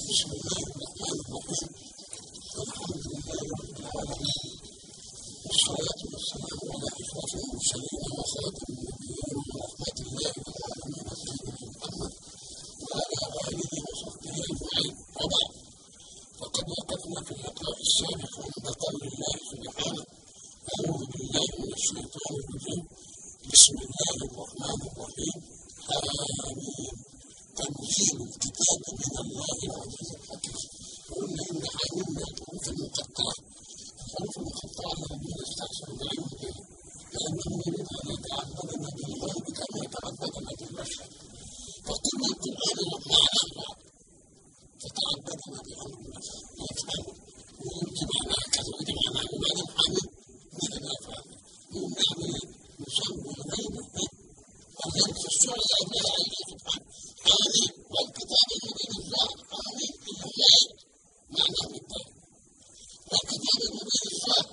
بسم الله الرحمن الرحيم الحمد لله رب العالمين والصلاة والسلام على أشرف المرسلين وخاتم النبيين ورحمة الله للعالمين سيدنا محمد وعلى آله وصحبه أجمعين وبعد فقد وقفنا في اللقاء السابق عند قول الله سبحانه أعوذ بالله من الشيطان الرجيم بسم الله الرحمن الرحيم حميم تنزيل الكتاب من الله العزيز الحكيم قلنا إن حميم من الحروف المقطعة الحروف المقطعة الذين استحسنوا العلم بها لأنه يريد أن يتعبدنا بالغيب كما يتعبدنا بالبشر فكل القرآن معناه بعض فتعبدنا بأمر النفس يفهم ويمكن معناها كذا ودي معناها وبعدين حميم من الأفعال يقوم نعمل نسوي الغيب وذلك في السورة اللي قبلها عليه سبحانه آمين والكتاب المبين الظاهر آمين اللغين معناه بالتالي والكتاب المبين الظاهر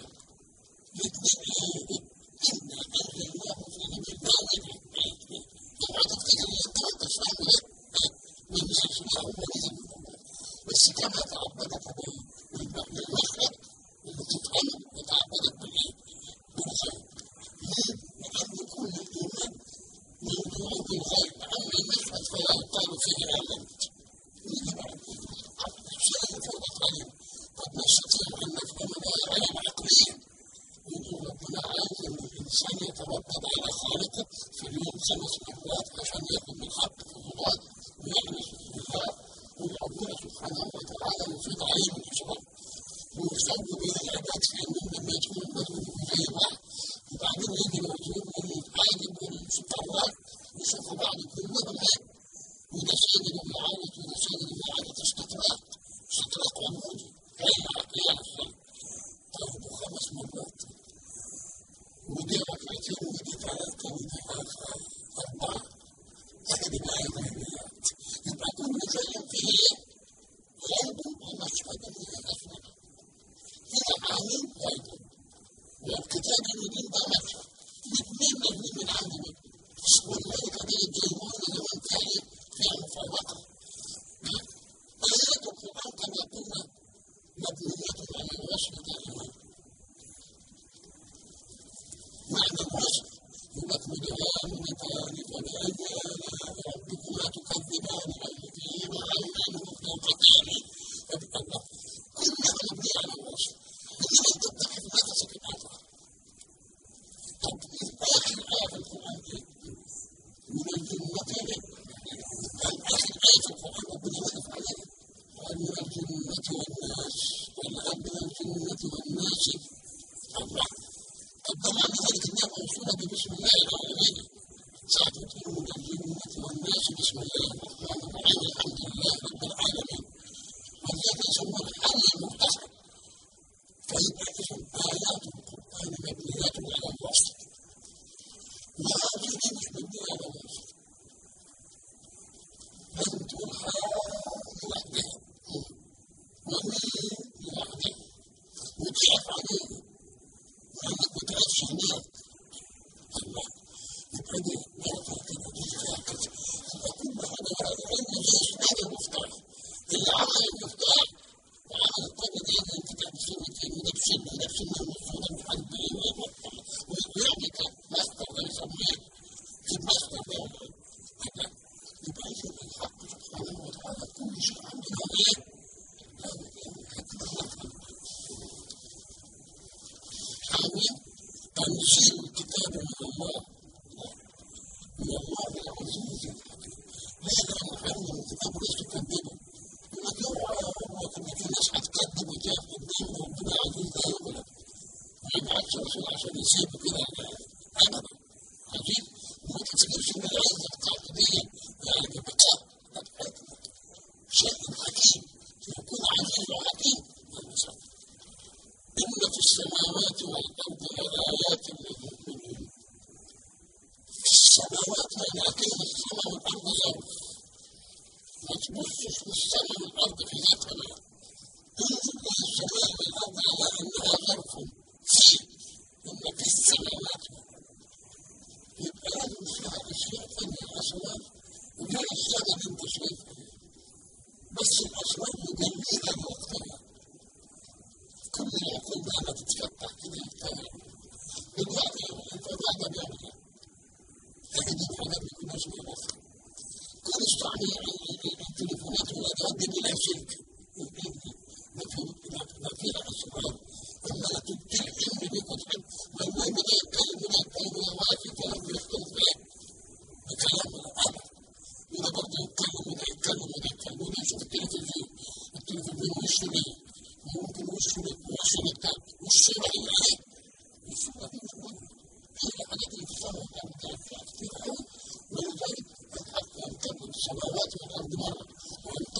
الاثنين إنا أنزلناه في ليلة القدر اوعى تفتكر ان انت وانت فاهم لا من اسمه وليد بس كما تعبدك بالمخرج اللي تفهمه وتعبدك بالايه؟ بالخير ليه؟ لأن كل الإيمان موضوع بالغيب أما المشهد فلا يقال فيه آمنت يجب على شيء فوق الغيب قد نستطيع أن نفهم غير عقليا يقول ربنا عايز أن الإنسان يتردد على خالقه في اليوم خمس مرات عشان ياخد من حق في الغضاء ويحدث بالله وربنا سبحانه وتعالى يفيض عليه من إشراف ويسوي بين العباد في أنهم لما يكونوا مجنون زي بعض وبعدين يجي الرسول والعالم والفقراء يشوفوا بعض كلهم ايه وده سيد المعارض وده سيد المعارض استطراق استطراق وجودي علم عقلية الخلق طيب خمس مرات ودي ركعتين ودي ثلاثة ودي أربعة هذه الآية غيبيات يبقى كل شيء فيه غيب ومشهد أسود فيه عالم غيب والكتاب المبين ده مشهد الاثنين مبنيين من عند مين والملكة دي الجيبون زمان تاني فيها مفرقة آيات القرآن كما قلنا مبنية على الوصف دائما معنى الوصف يبقى مدغامتان فبأي آلاء ربكما تكذبان هل فيهما عينان مفتوقتان الله كلها مبنية على الوصف إنما أنت بتعرف نفسك الأطهر طب آخر آية في القرآن إيه؟ من الجنة قال آخر آية في القرآن ربنا وقف عليها قال من الجنة والناس والآن من الجنة والناس الله طب ده معنى ذلك إنها موصولة ببسم الله العالمين ساعة تقول من الجنة والناس بسم الله الرحمن الرحيم الحمد لله رب العالمين ولذلك يسمون الحل المرتفع فيبقى إذن آيات القرآن مبنيات على الوصف وهذه دي مش مبنية على الوصف لازم تقول حاجة لوحدها ومين لوحدها وتخاف عليه لأنك ما تعرفش هناك الله يبقى دي ورقة كده دي فيها كذا يبقى كل حاجة ورقة علم زي إسناد المفتاح اللي عمل المفتاح وعمل الطاقة دي انت تعمل سنتين وده بسنة وده بسنة ونص وده مش عارف ايه ويعمل كده ماستر ده يسموه ايه؟ في الماستر ده ولا يبقى اذا الحق سبحانه وتعالى كل شيء عندنا ايه؟ حكمة نفهم حاول تنزيل الكتاب من الله من الله العزيز الحكيم ليه لأن حرم الكتاب ليس تكذبه يقول اوعى هو ان في ناس هتكذب وتقف قدام ربنا عزيز لا يغلب ما يبعتش رسول عشان يسيبه كده ابدا عجيب وما تفتكرش ان العزه بتاعته دي يعني بقاء قد حكمه شيء حكيم يكون عزيز وحكيم إن في السماوات والأرض لآيات للمؤمنين في السماوات يعني أكيد السماء والأرض ظرف ما تبصش في السماء والأرض في ذاتها لا انظر إلى السماء والأرض على أنها ظرف في إن في السماوات يبقى لازم فيها أشياء ثانية أسرار وغير الأشياء اللي أنت شايفها بس الأسرار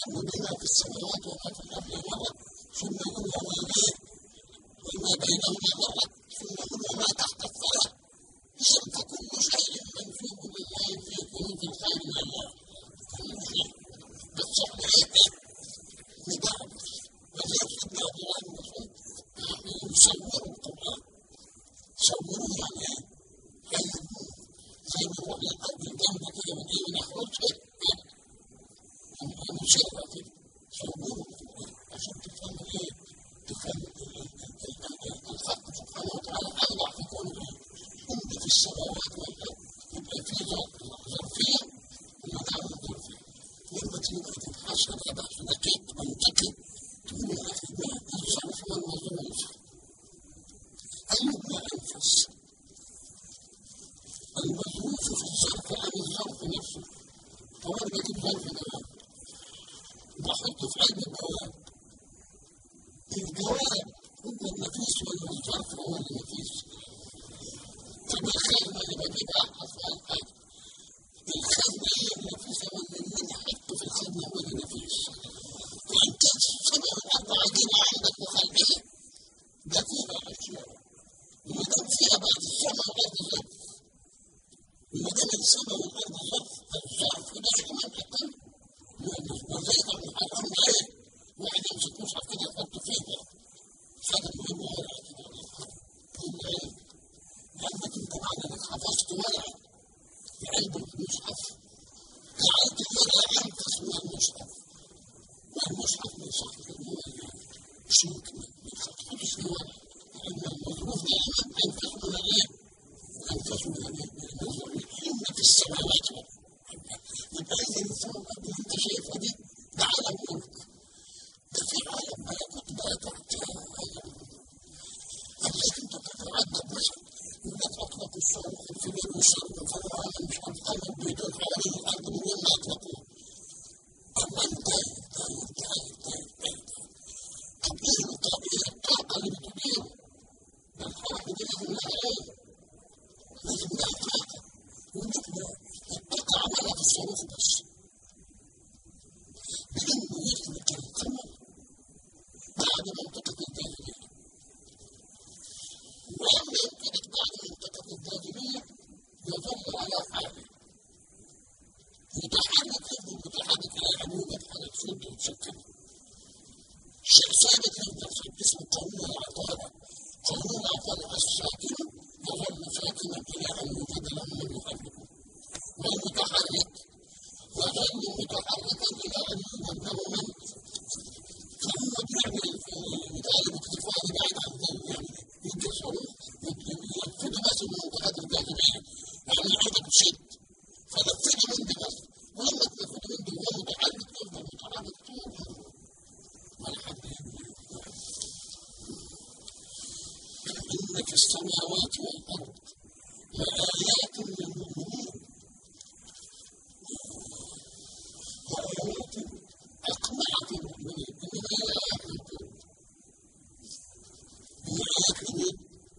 يعلم بما في السماوات وما في الارض مره ثم يقول وما بين وما بينهما مره ثم يقول وما تحت الثرى اذا فكل شيء منسوب لله في قلوب الخير من الله كل شيء بس احنا ايه ندعم ولذلك ابن عبد الله بن مسعود يصوروا القران صوروه يعني ايه؟ هيئوه زي ما نروح للارض الجامده كده ونجيب نحرسها مشرة كده صوروه عشان تفهموا ايه؟ تفهموا الحق سبحانه وتعالى اودع في كونه كل في السماوات والارض يبقى في ظرفيه ومكان ظرفيه لما تيجي تتحسن هذا دقيق منطقي تقول يا اخي ما الظرف والمظروف ايهما انفس؟ المظروف في الظرف عن الظرف نفسه هو انا بجيب ظرف ده بحطه في قلب الجواب الجواب هو النفيس ولا الظرف هو النفيس طب الخدمة اللي بجيبها أحفظ فيها الحاجة الخدمة هي النفيسة ولا اللي أنا حطه في الخدمة هو النفيس فأنت سبع الأرض عجينة عندك وخلقية ده فيها أشياء وما دام فيها بعد السماء والأرض ظرف وما دام السماء والأرض ظرف الظرف ده كمان أقل وزيد بن حرام ايه؟ واحد يمسك مصحف كده يحط فيه حاجه مهمه ورقه كده يقول ايه؟ لانك انت بعد انك حفظت ورقه في قلب المصحف جعلت الورقه انفس من المصحف والمصحف من صحف هو شيك ما تحطش في ورقه لان المظروف دائما انفس من الايه؟ انفس من المظروف ان في السماوات يبقى اذا الانسان اللي انت شايفها دي ده عالم ملك ده في عالم ملكوت بقى تحت عالم هتلاقيك انت بتتعجب مثلا يقول لك اطلق الصاروخ الفلاني والصاروخ الفلاني عالم مش عارف قمر بيدور حوالين الارض من يوم ما اطلقوه اما انت تايه تايه تايه تايه طب ايه الطاقه اللي بتديره؟ ده الحركه دي لازم لها ايه؟ لازم لها طاقه يقول لك لا الطاقة عملها في الصاروخ بس بإنه يخلق القمر بعد منطقة الجاذبية ولما يمكنك بعد منطقة الجاذبية يظل على حاله متحرك يفضل متحرك على العمود يتحرك فوق وتسكن شيء ثابت يفضل ثابت اسمه قانون العطارة قانون العطارة الساكن يظل ساكنا إلى أن يوجد له من يحركه والمتحرك يظل متحركا الى ان يوجد له من فهو بيعمل يطالب اكتفاء بعيد عن ذلك يعني يدي صاروخ ينفذ بس المنطقات الجاذبيه يعني عندك شد فنفذه من دي بس ولما تنفذه من دي وهو متحرك يفضل متحرك طول ولا حد إن في السماوات والأرض لآيات للمؤمنين وآيات أقنعت المؤمنين إن هي آيات للكون هي آيات لمين؟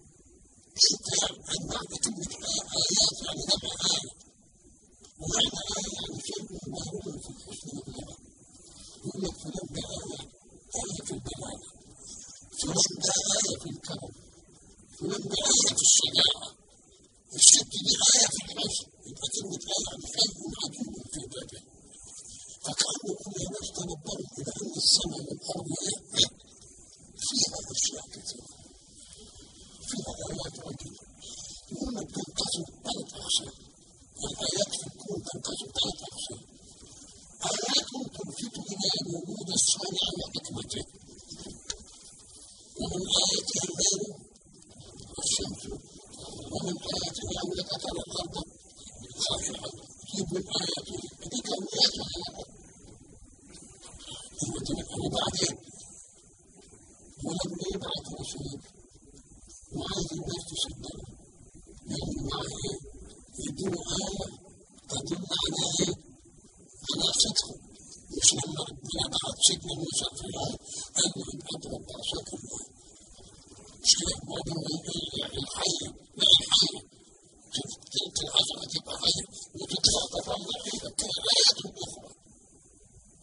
أنت بعد كلمة آيات يعني جمع آية ومعنى آية يعني شيء مبهر في الحسن والبلاغة يقول لك فلان ده آية آية في البلاغة فلان ده آية في الكرم فلان ده آية في الشجاعة الست دي آية في الحسن يبقى كلمة آية يعني شيء عجيب في ذاته فكأنه كل الناس تنبهوا إلى أن السماء والأرض إيه؟ فيها أشياء كثيرة فيها آيات عجيبة يقول لك تنقسم ثلاث أقسام الآيات في الكون تنقسم ثلاث أقسام آيات تلفت إلى وجود الصانع وحكمته ومن آياته الليل والشمس ومن آياته أن لك ترى الأرض خاشعة يجيب آياته دي كونيات وحياة وبعدين ولما يبعث رسول وعايز الناس تصدقه يعمل معاه ايه؟ يديله آية تدل على ايه؟ على صدقه مش لما ربنا بعت سيدنا موسى في اليوم قال له ان اضرب بعصاك الله مش كده وبعدين الحية لا الحية تلك العصا تبقى حية وتطلع تطلع ايدك كده آيات أخرى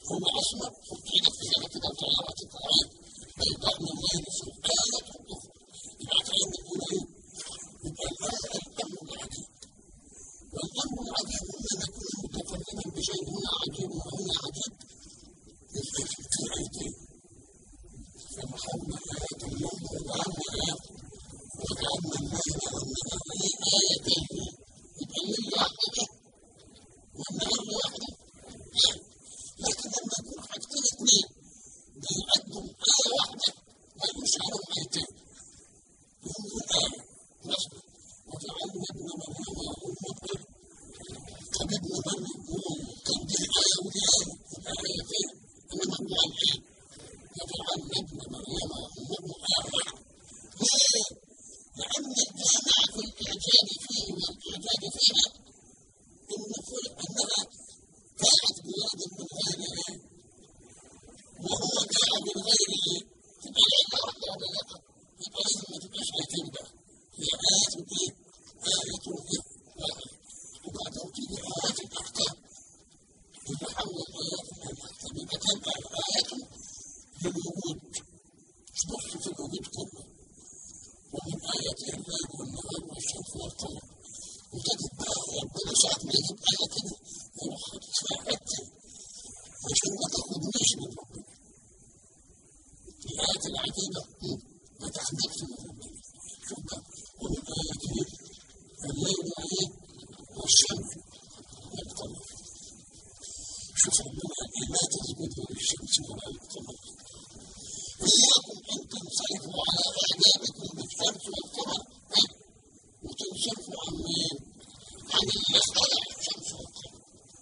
هو اسمر حط ايدك في زي كده وطياره تتعين بيضاء من غير سوء آية الكفر يبقى كأن يقول ايه؟ يبقى الآية الأمر العجيب والأمر العجيب إما يكون متكلما بشيء هنا عجيب وهنا عجيب يبقى في آيتين فمحونا آيات اللون وجعلنا آيات وجعلنا الليل والنهار آيتين يبقى الليل واحدة والنهار واحدة لكن لما يكون حاجتين اثنين بيقدم آية واحدة ما يقولش عليهم آيتين يقول يقول آية نصبر وجعلنا ابن مريم أمة طب ابن مريم كان دي آية ودي آية يبقى آيتين إنما هو قال إيه؟ وجعلنا ابن مريم أمة آية ليه؟ لأن الجامع في الإعجاب فيه والإعجاب فيها إن أنها جاءت بولد من غير ايه؟ وهو جاء من غير ايه؟ تبقى العلة واحدة ولا لا؟ يبقى لازم ما تبقاش آيتين بقى هي آية ايه؟ آية ايه؟ واحد وبعدين تيجي آيات الأحكام اللي حول آيات الأحكام يبقى تبقى آية للوجود تبص في الوجود كله ومن آياته الليل والنهار والشمس والقمر وتجد بقى ربنا ساعة ما يجيب آية كده يروح حاطط فيها حتة عشان ما تاخدنيش من ربنا. الآيات العجيبة ما تاخدكش من ربنا. شوف بقى ومن آياته الليل وإيه؟ والشمس والقمر. شوف ربنا إيه لا تسجدوا للشمس ولا للقمر. إياكم أن تنصرفوا على إعجابكم بالشمس والقمر وتنصرفوا عن مين؟ عن اللي خلق الشمس والقمر.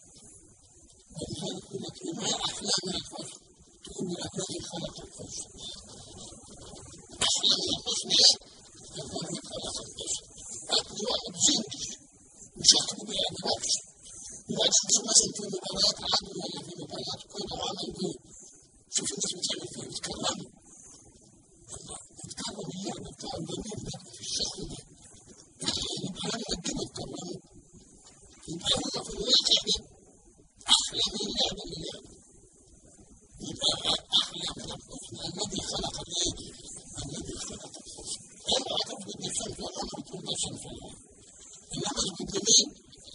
ولذلك يقول لك ما أحلى من الفجر؟ تقول لي الذي خلق الفجر. أحلى من الحسن إيه؟ الذي خلق الفجر. أكل واحد زنجي مش هاكله يعني وحش. يقعد يشوف مثلا في مباريات عدل ولا في مباريات كورة وعمل إيه؟ شوف الناس بتعمل فيه بيتكلموا. بيتكلموا اللعبة بتاع الجميل ده في الشكل ده. يبقى لما الدنيا اتكلموا يبقى هو في الواقع ده أحلى من اللعبة اللي لعبة. يبقى أحلى من الحسن الذي خلق الإيه؟ الذي خلق الحسن. اوعى تثبت الشمس والقمر تقول ده شمس الله. إنما اثبت لمين؟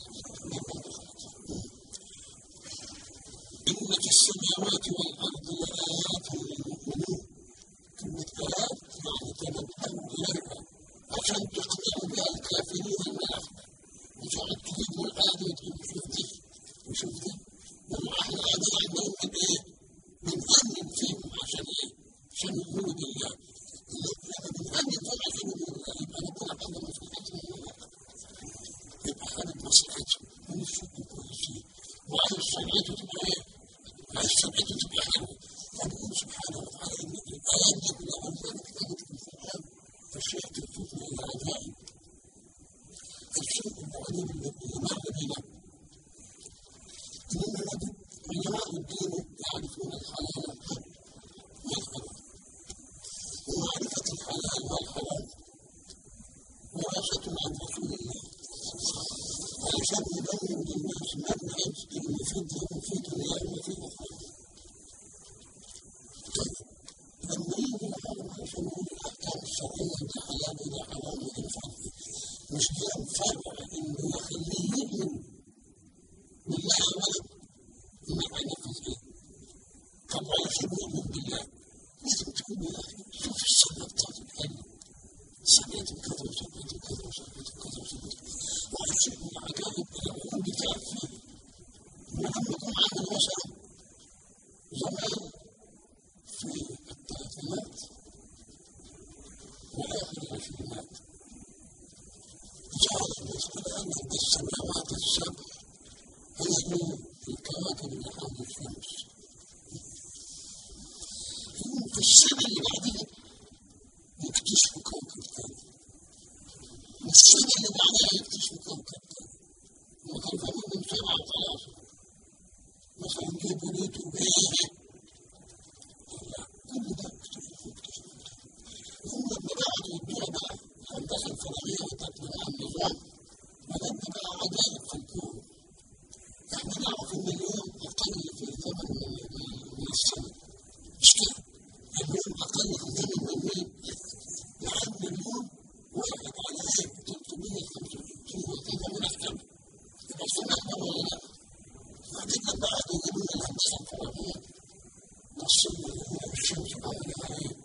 إن في السماوات والأرض لآيات للمؤمنين. كلمة آيات يعني تنبهوا إليها عشان تقنعوا بها الكافرين الملاحدة. مش هقعد تجيبوا الآية وتقول شوف دي وشوف دي. هم احنا قاعدين عندهم من ايه؟ بنأمن فيهم عشان ايه؟ عشان يؤمنوا بالله. لما بنأمن فيهم عشان يؤمنوا بالله يبقى ربنا حاجة مصلحتهم ولا لا؟ يبقى حاجة مصلحتهم ونفسهم كويسين. وعايز سمعته تبقى ايه؟ عايز سمعته تبقى حلوة. فبيقول سبحانه وتعالى إن الآيات دي كلها أنزلت كتابة في القرآن فالشيء تلفتنا إلى عجائب. الشيء العجيب اللي مر بنا إننا نجد علماء الدين يعرفون الحلال والحرام ومعرفة الحلال والحرام وراثة عن رسول الله علشان يبين للناس منهج المفيد لهم في دنياهم وفي أخراهم طيب لما يجي الحرم عشان يقول الأحكام الشرعية ده حلال وده حرام وده مش عارف إيه مش دي مفرع إنه يخليه يؤمن بالله أولا إنما ينفذ إيه؟ طب علشان يؤمن بالله لازم تقول يا أخي شوف السنة بتاعت الحلم سمعت كذا وسمعت كذا وسمعت كذا وسمعت وعشان من العجائب العلوم بتاعت فيه ولما كان عامل مثلا زمان في الثلاثينات وآخر العشرينات جعل الاستدلال بالسماوات السبع هي من الكواكب اللي حول الشمس. في السنة اللي بعدها يكتشفوا كوكب ثاني. والسنة اللي بعدها يكتشفوا كوكب ثاني. هو كان فاهمين من سبعة وخلاص. مثلا جيبوا نيوتن بيه لا كل ده اكتشفوا اكتشفوا هم لما قعدوا يدوها بقى الهندسة الفلانية وتطبيق النظام بدأنا بقى عجائب في الكون احنا نعرف ان اليوم اقل في ثمن من السنة مش كده اليوم أقل خدمة من مين؟ لأن اليوم واحد على إيه؟ 365 كده مركب يبقى السنة أكبر ولا لا؟ بعدين لما قعدوا يجيبوا لنا الهندسة الفضائية نصوا الشمس حواليها إيه؟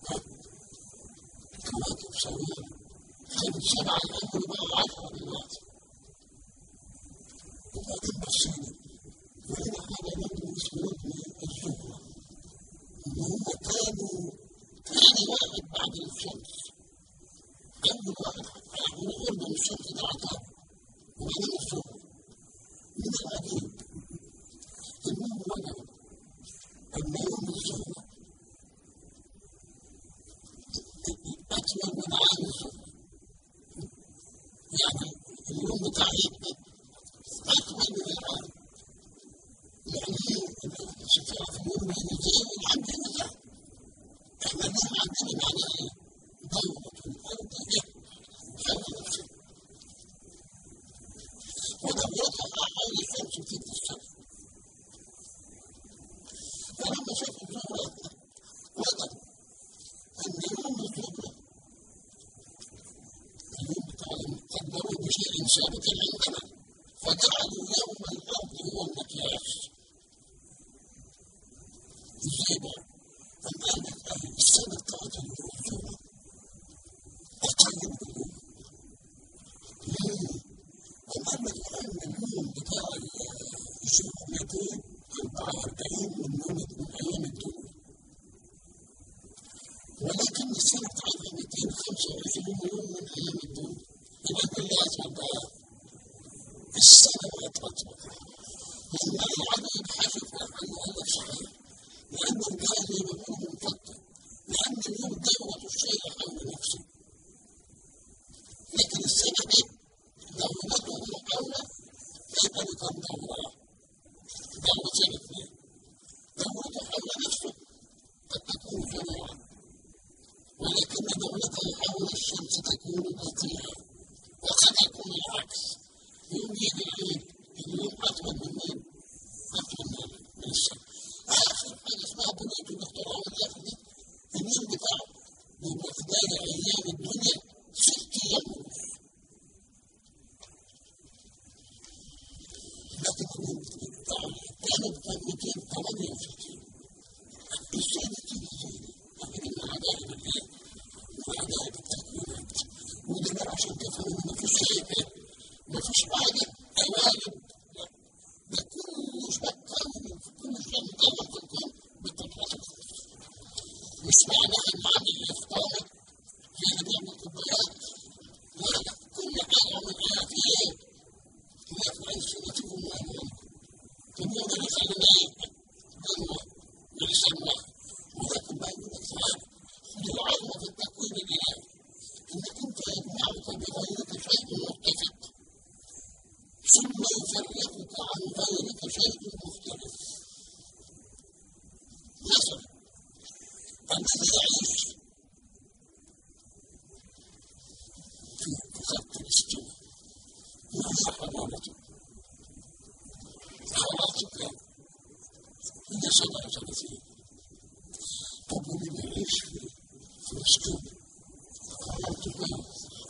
كواكب صغيرة خدت سبعة الأول بقى 10 دلوقتي وبعدين بصينا لقينا حاجة برضه اسمها الزهرة إن هم كانوا تاني واحد بعد الشمس أول واحد هيعملوا قرب من الشمس ده عطاء وبعدين الزهرة من العجيب إنهم وجدوا أن يوم الزهرة أطول من عام الزهرة يعني اليوم بتاع يبقى أطول من العام يعني مش هتعرف اليوم هنا زي والعام هنا زي احنا اليوم عندنا معناه ايه؟ دورة الأرض هي حول نفسها ودورتها حول الشمس بتدي الشمس فلما شافوا الزهرة وجدوا أن يوم الزهرة اليوم بتاعهم قدروا بشيء ثابت عندنا فجعلوا يوم الأرض هو المقياس ازاي بقى؟ أم قال لك السنة بتاعت الزهرة أقل من اليوم ليه؟ أم قال لك لأن اليوم بتاع الزهرة 244 من يوم من أيام الدنيا ولكن السنة بتاعتها 225 يوم من أيام الدنيا يبقى كل أطول بقى السنة بقت أطول لما العدد حشف عنه قال لك صحيح لأن الجهل يبقى منفكر لأن اليوم دورة الشيء حول نفسه لكن السنة دي دورته حول يبقى كم دورة دورتين اثنين دورته حول نفسه قد تكون سريعة ولكن دورته حول الشمس تكون بطيئة وقد يكون العكس يوم يجي العيد اليوم أطول من مين؟ أطول من الشمس آخر حاجة اسمها بنية الاختراع والآخر دي اليوم بتاعه بمقدار أيام الدنيا ست أيام ونص لكن اليوم بتاعه كانوا كان 268 ازاي بتيجي ازاي دي؟ لكن من عجائب الايه؟ من عجائب التكوينات وده بقى عشان تفهم ان مفيش ايه مفيش حاجه قوالب لا ده كل شبكه كل شيء مكون في الكون بالتطبيق مش معناها ان عامل الافطار هي اللي بيعمل كوبايات لا لا كل حاجه من ايه في ايه؟ هي في عين سنته ومعنى تقول ده يخلي ايه؟ جنوه لسان واحد ولكن بقى يقول لك تعالى خد العظمه في التكوين الالهي انك انت يجمعك بغيرك شيء متفق ثم يفرقك عن غيرك شيء مختلف مثلا الذي يعيش في خط الاستواء وهي حرارته حرارته كام؟ هي سبعة وثلاثين طب واللي بيعيش في فلسطين حرارته كام؟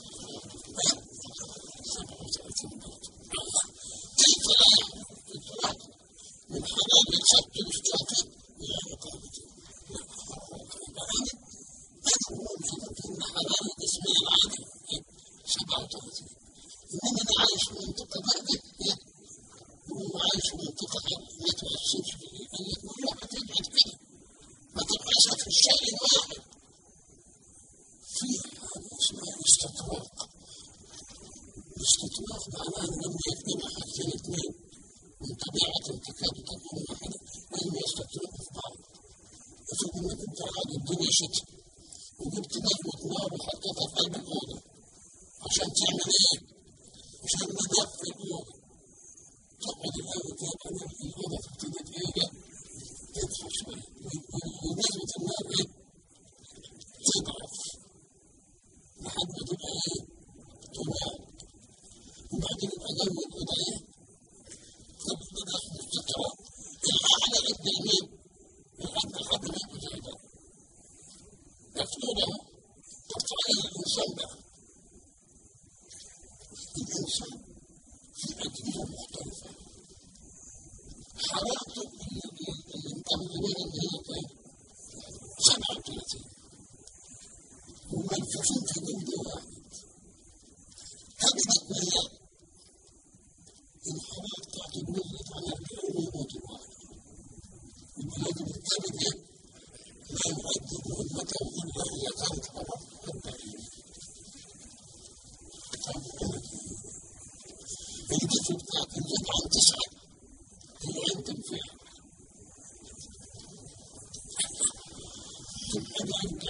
سبعة وثلاثين برضه كيف لا يتوقع من حرارة سبت الاستواء إلى إقامته؟ لا يعني أنا هو مصدق إن حرارة جسمي العادي سبعة وثلاثين إنما أنا عايش في منطقة باردة وهو عايش في منطقة ما تؤثرش فيه أن كلها تبعد كده ما تبقاش في الشيء الواحد في حاجة اسمها استطراق الاستطراق معناه لما يجتمع حاجتين اثنين من طبيعة تكاد تكون واحدة لأن يستطرقوا في بعض افرض إنك أنت قاعد الدنيا شتاء وجبت نجمة نار وحطيتها في قلب الأوضة عشان تعمل إيه؟ عشان ندفي الأوضة تقعد الأول كده الأوضة تبتدي إيه؟ تدفى شوية ونسبة النار إيه؟ تضعف لحد ما تبقى إيه؟ تبقى وبعدين يبقى جو الأوضة إيه؟ تبقى اسمه استقرار الأعلى قد يمين لحد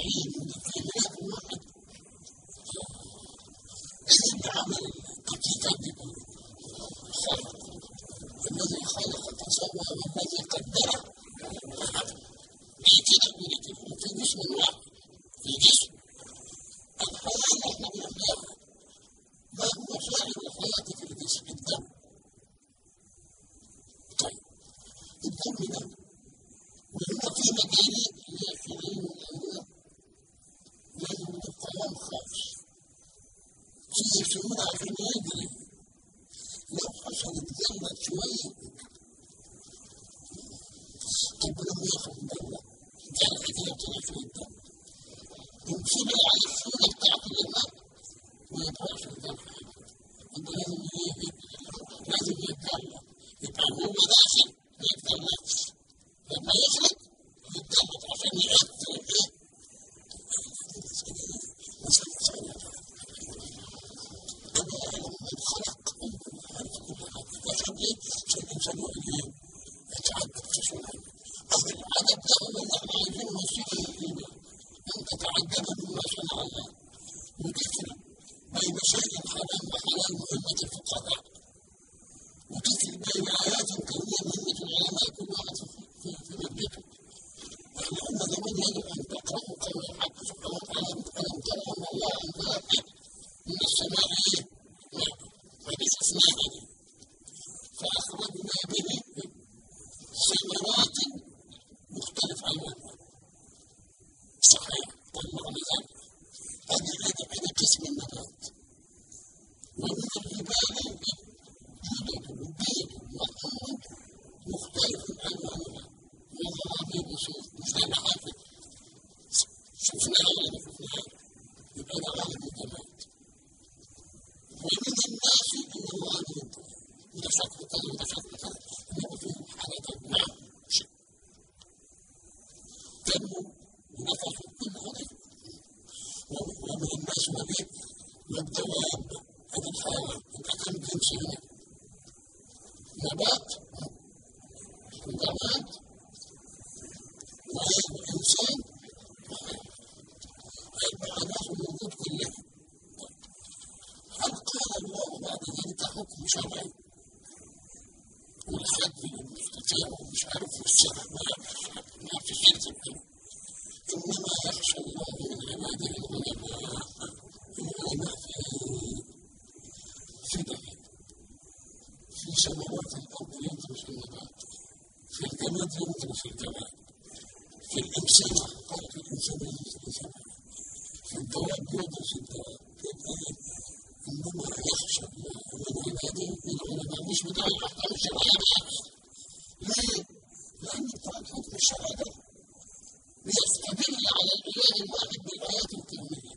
في الجمال في الإنسان حركة الإنسانية في الإنسان في الدواب يدرس الدواب إنما يخشى الله من عباده العلماء مش بتاع الأحكام الشرعية بس ليه؟ لأن بتاع الحكم الشرعي بيستدل على الإله الواحد بالآيات الكونية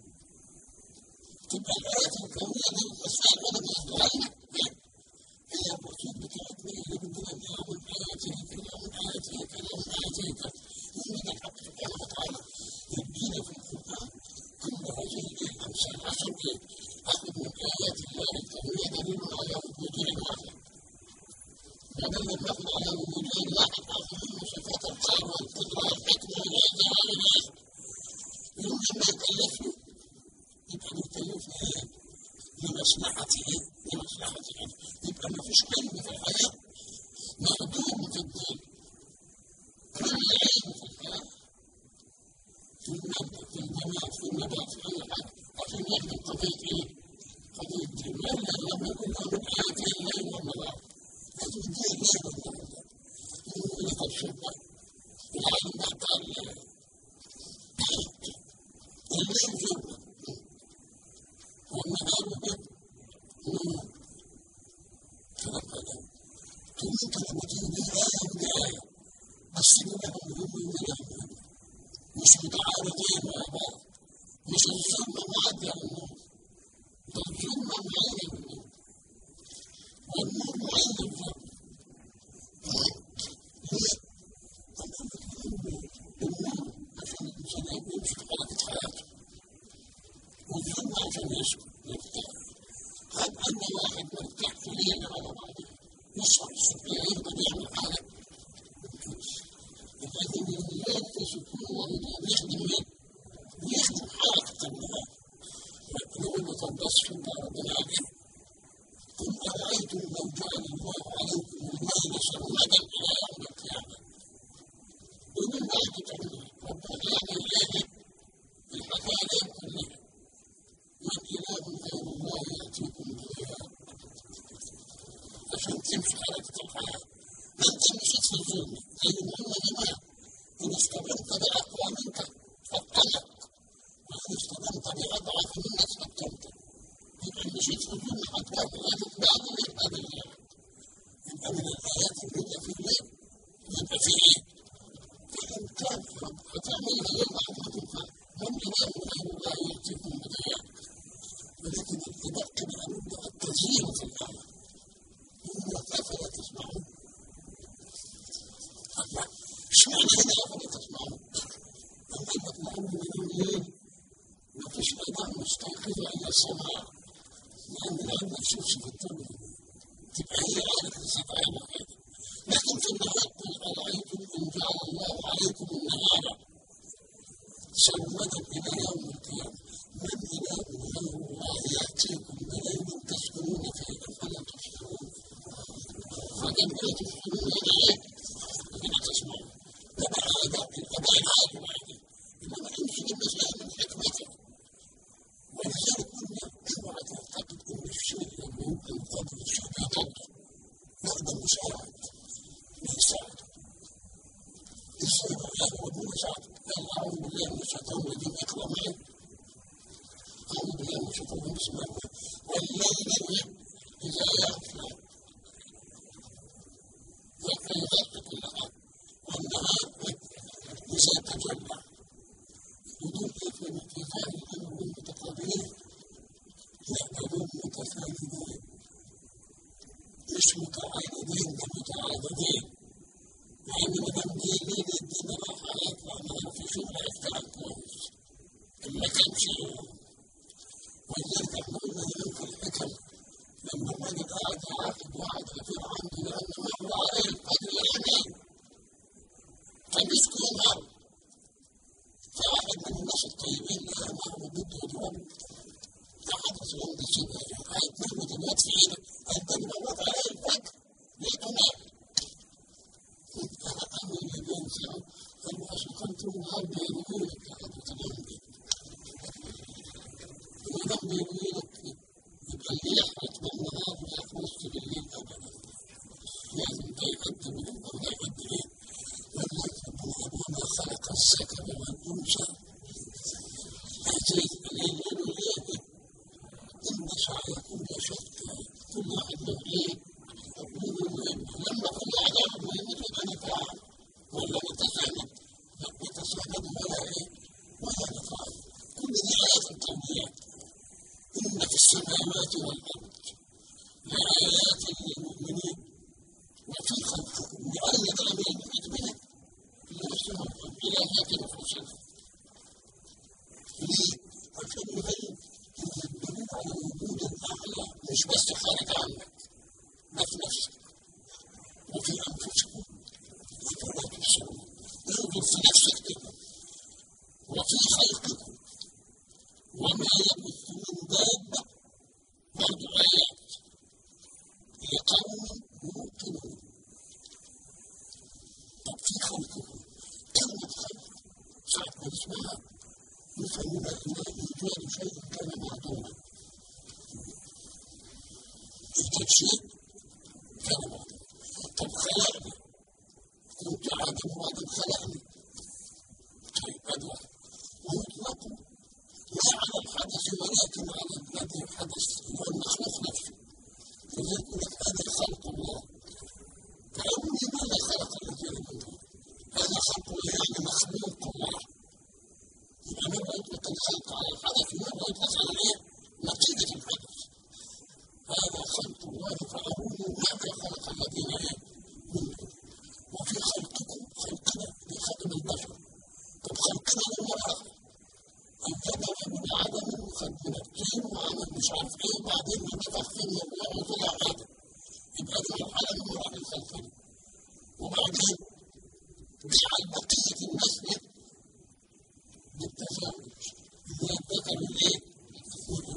تبقى الآيات الكونية دي مسائل أنا بيصدرها لنا هي الرسول بتاعتنا اللي بدنا نعمل آياته كلها من آياته كلها من آياته كلها يريد الحق سبحانه وتعالى يدينا في القرآن كل هذه الأمثال عشان إيه؟ أخذ من آيات الله الكونية دليل على وجود واحد بعدين لما ناخذ على وجود واحد ناخذ منه صفات الخير والقدرة والحكمة والعزة والإله يوم لما يكلفنا يبقى مكلفنا إيه؟ لمصلحته لمصلحته يبقى ما فيش علم في الحياة مهدوم في الدين كل علم في الحياة في المادة في الجمال في النبات في أي حاجة عشان يخدم قضية إيه؟ قضية الدين لما يقول من آيات الليل والنهار لازم الدين الليل والنهار يقول لك الشبه العلم بتاع الليل ظلمة والنهار بيت نور كلام هذا تقول انت لما تيجي آية وآية بس منهم هم منهم مش متعارضين مع بعض مش الظلم معدي على النور ده الظلم معين النور والنور معين الظلم ليه؟ النور عشان الإنسان يمشي في حركة حياته والظلم عشان يسكت يرتاح هب أن واحد مرتاح في ليل على بعضه يصحى الصبح يقدر يعمل حاجة لكن الليل في سكون وهدوء بيخدم مين؟ بالتفاوت هي الذكر الايه؟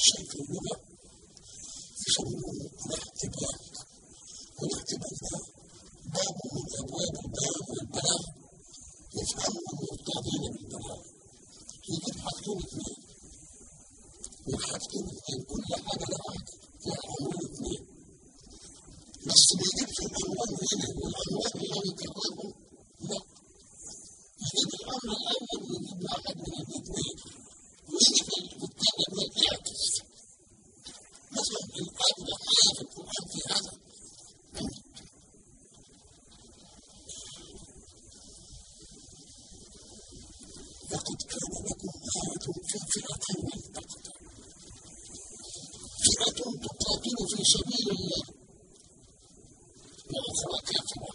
شيء في اللغة يسمونه الاحتباك والاحتباك ده باب من أبواب البيان والبلاغ يفهمه المرتاضين بالبلاغ يجيب حاجتين اثنين والحاجتين اثنين كل حاجة لها فيها عنوان اثنين بس ما يجيبش العنوان هنا والعنوان اللي يكرره لا يجيب الأمر الأول ويجيب واحد من الاثنين ويجي في الثاني يعكس مثلا الأب آية في القرآن في هذا لقد كان لكم آية في فئتين التقتا فئة تقاتل في سبيل الله وأخرى كافرة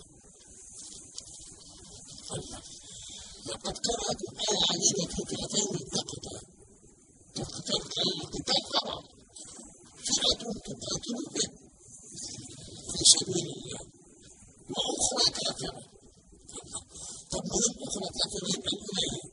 لقد كان لكم آية عجيبة في فئتين التقتا القتال حرام فئة تقاتل في سبيل الله وأخرى كافرة طب ما هي أخرى كافرة يبقى الأولى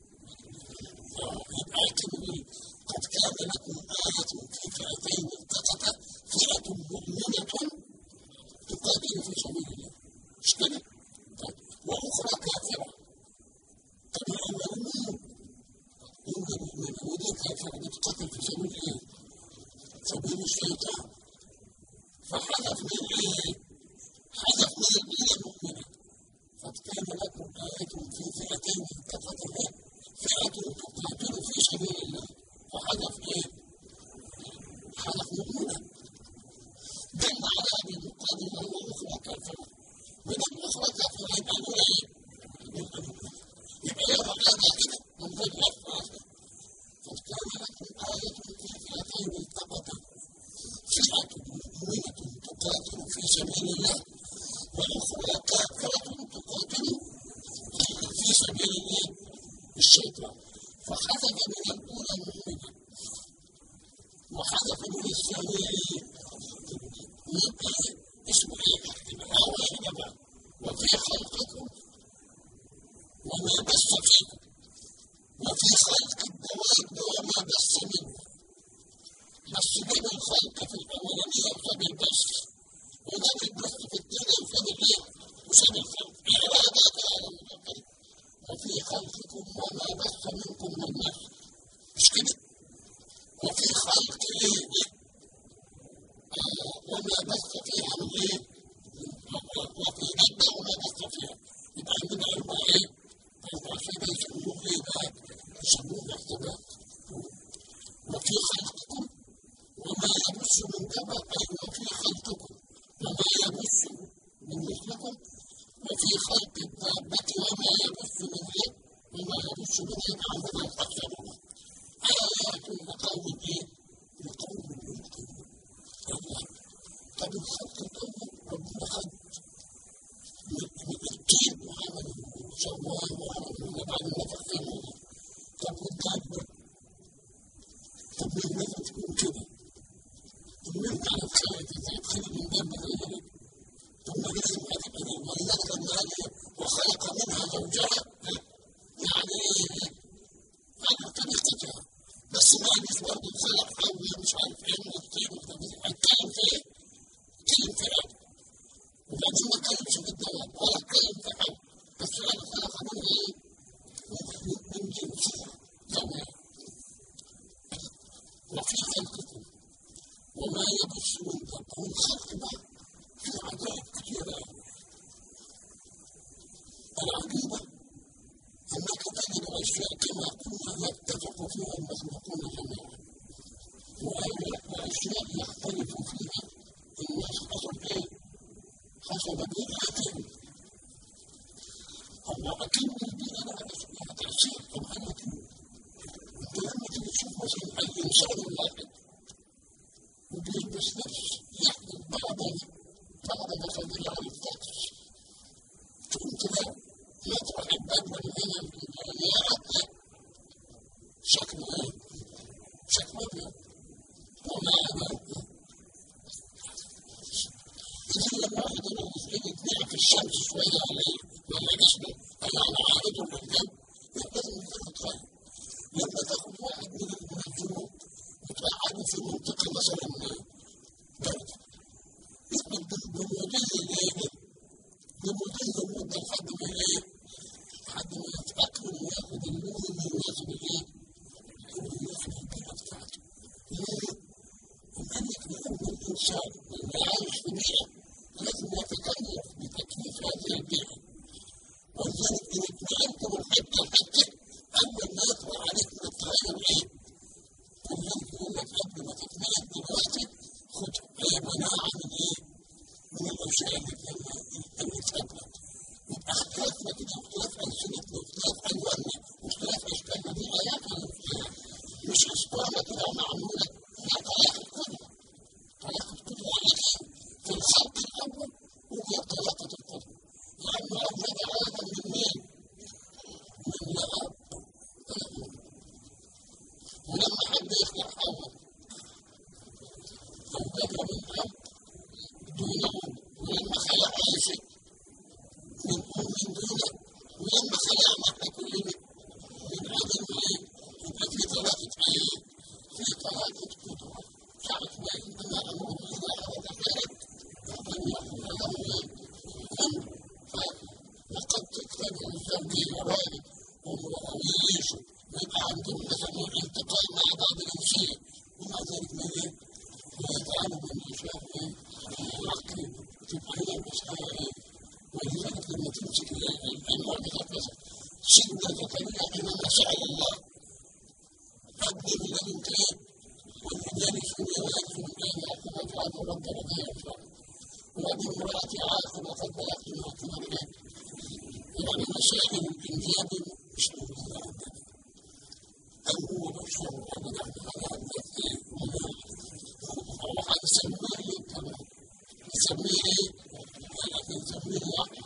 يبقى كلمة قد كان لكم آية في فئتين التقتا فئة مؤمنة تقاتل في سبيل الله مش كده؟ طيب وأخرى كافرة طب الأولانية يوجد مؤمنة ودي كافرة بتقاتل في سبيل إيه؟ سبيل الشيطان فحذف من إيه؟ حذف من الإيه المؤمنة قد كان لكم آية في فئتين التقتا فئة تقاتل في سبيل الله وحذف ايه؟ حذف مؤمنة دل على ان المقابل هو اخرى كافرة من الاخرى كافرة يبقى الاولى ايه؟ يبقى يرى هذا كده من غير لفظ قد كان لكم آية في فئتين التقتا فئة مؤمنة تقاتل في سبيل الله وأخرى كافرة تقاتل في سبيل الله الشيطان فحذف من الأولى مؤمنة وحذف من الثانية يبقى اسمه ايه؟ يبقى هو هنا بقى وفي خلقكم وما بث فيكم وفي خلق الدواب وما بث منه بس جاب الخلق في الأولانية وساب البث وجاب البث في الثانية وساب الايه؟ وساب الخلق ايه هذا على المتقين وفي خلقكم وما بث منكم من نفس مش كده وفي خلق ايه آه وما بث فيها من ايه وفي نبأ وما بث فيها يبقى عندنا اربع ايه اربع كده يسموه ايه بقى يسموه احتمال وفي خلقكم وما يبث من دبر اي وفي خلقكم وما يبث من مثلكم وفي خلق الدابة وما يبث من ايه وما يبث من ايه عندنا الأكثر آيات لقوم ايه لقوم يوقنون الله طب الخلق الأول ربنا خد من الطين وعمله وسواه وعمله بعد ما فهمه طب والدابة طب ليه لازم تكون كده؟ طب مين تعرف خلقت ازاي تخلق من دابة غيرك؟ ثم لازم أتبقى ولذلك لما قال وخلق منها زوجها يعني ايه؟ على طريقتها بس ما يجوز برضه خلق حواء مش عارف ايه والطين اتكلم في ايه؟ اتكلم في ايه؟ وبعدين ما اتكلمش في الدواب ولا اتكلم في حواء بس انا خلق منها ايه؟ من جنسها زوجها وفي خلقكم وما يبث من دابة والخلق بقى في عجائب كثيرة العجيبة أنك تجد أشياء كما قلنا يتفق فيها المخلوقون جميعا وأشياء يختلف فيها الناس حسب إيه؟ حسب بيئاتهم الله أكيد البيئة لها تأثير طبعا أنت لما تيجي تشوف مثلا الإنسان الواحد وبيلبس نفس يحمل بعض بعض مصادر على الفقر تقوم كده يطرح البدله من هنا الياقه شكله ايه؟ شكله ابيض وما ابيض اذا لما واحد يقول يتبيع في الشمس شويه عليه ولا جسمه او على عادته للجو لازم يكون خير لما تاخد واحد من الذنوب وتقعده يكون في منطقة مثلا باردة يقبل بموديل الليل بموديل المدة لحد ما ايه؟ لحد ما يتأقلم وياخد اللون اللي يناسب الايه؟ يناسب البيئة بتاعته. ليه؟ وقال لك لأن الإنسان اللي عايش في بيئة لازم يتكيف بتكييف هذه البيئة. ولذلك إن اتنقلت من حتة لحتة أول ما يطلع عليك من التغير إيه؟ كلهم يقول لك قبل ما تتنقل دلوقتي خد مناعة من إيه؟ من الأشياء اللي اللي تقابلك. يبقى اختلافنا كده واختلاف ألسنتنا واختلاف ألواننا واختلاف أشكالنا دي آيات مش أسطورة كده معمولة لا طلاقة قدرة طلاقة قدرة على في الخلق الأول وهي طلاقة القدرة لأن أولاد آدم من مين؟ من لأب ولما حب يخلق حواء أوجدها من أب دونه ولما خلق عيسى من أم دونه ولما خلقنا احنا كلنا من آدم إيه؟ يبقى في طلاقة إيه؟ في طلاقة قدرة ساعة ما عندما أمر إذا أراد ذلك أن يقول له إيه؟ أن فلقد تتبع الزوجية وارد وامرأة ويعيشوا ويبقى عندهم مثلا التقاء مع بعض الأنسية ومع ذلك ما إيه؟ لا يفعل من يشاء إيه؟ عقل تبقى هي المسألة إيه؟ ولذلك لما تمسك المعجزات مثلا سيدنا زكريا حينما سأل الله أبني من لدنك إيه؟ والرجال سوريا ويكفر الآن يعقوب واجعله رب رضيا شاء وأبي امرأتي عاقب وقد بلغت من أكبر إيه؟ يعني مسائل الإنجاب مش موجودة عندنا أو هو بشر أو نحن على أن هو هنسميه كمان نسميه إيه؟ قال نسميه وحي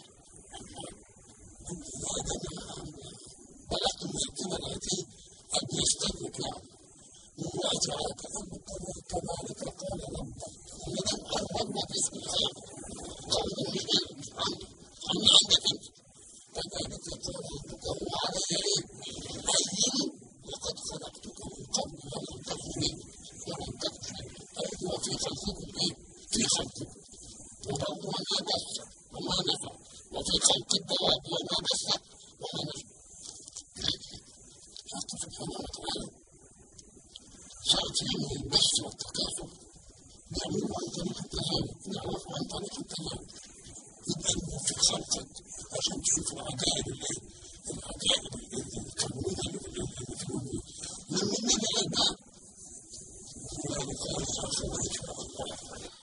بلغت من الكبر التي قد يستدرك يعني وامرأتي عاقب كذلك قال ربك ولم أرغب باسم الخالق قال مش مش عندك خلي عندك أنت كذلك قال ربك هو علي ايه؟ هين لقد خلقتك من قبل ولم تكن ايه؟ ولم تكن شيئا وفي خلقكم ايه؟ في خلقكم وبرضه وما بث وما نفع وفي خلق الدواب وما بث وما نفع حتى سبحانه وتعالى صارت يعمل البث والتكاثر بيعملوا عن طريق التزاوج يعرفوا عن طريق التزاوج يبقى في خلقك عشان تشوف العجائب اللي العجائب الكونية اللي في الوجود لما النبي قال بقى ذلك آخر إن شاء الله